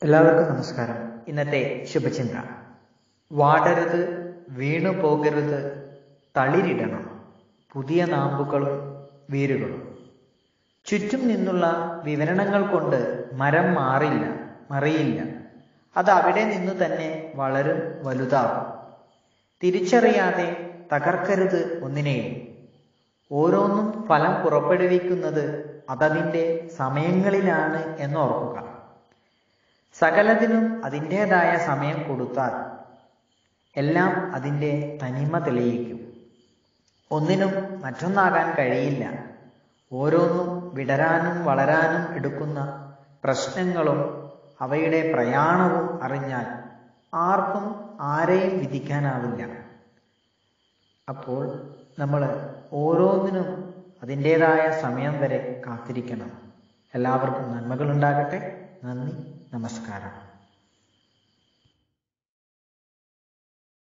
എല്ലാവർക്കും നമസ്കാരം ഇന്നത്തെ ശുഭചിന്ത വാടരുത് വീണു പോകരുത് തളിരിടണം പുതിയ നാമ്പുകളും വേരുകളും ചുറ്റും നിന്നുള്ള വിവരണങ്ങൾ കൊണ്ട് മരം മാറില്ല മറിയില്ല അത് അവിടെ നിന്നു തന്നെ വളരും വലുതാകും തിരിച്ചറിയാതെ തകർക്കരുത് ഒന്നിനെയും ഓരോന്നും ഫലം പുറപ്പെടുവിക്കുന്നത് അതതിൻ്റെ സമയങ്ങളിലാണ് എന്നോർക്കുക സകലതിനും അതിൻ്റെതായ സമയം കൊടുത്താൽ എല്ലാം അതിൻ്റെ തനിമ തെളിയിക്കും ഒന്നിനും മറ്റൊന്നാകാൻ കഴിയില്ല ഓരോന്നും വിടരാനും വളരാനും എടുക്കുന്ന പ്രശ്നങ്ങളും അവയുടെ പ്രയാണവും അറിഞ്ഞാൽ ആർക്കും ആരെയും വിധിക്കാനാവില്ല അപ്പോൾ നമ്മൾ ഓരോന്നിനും അതിൻ്റെതായ സമയം വരെ കാത്തിരിക്കണം എല്ലാവർക്കും നന്മകൾ ഉണ്ടാകട്ടെ നന്ദി നമസ്കാരം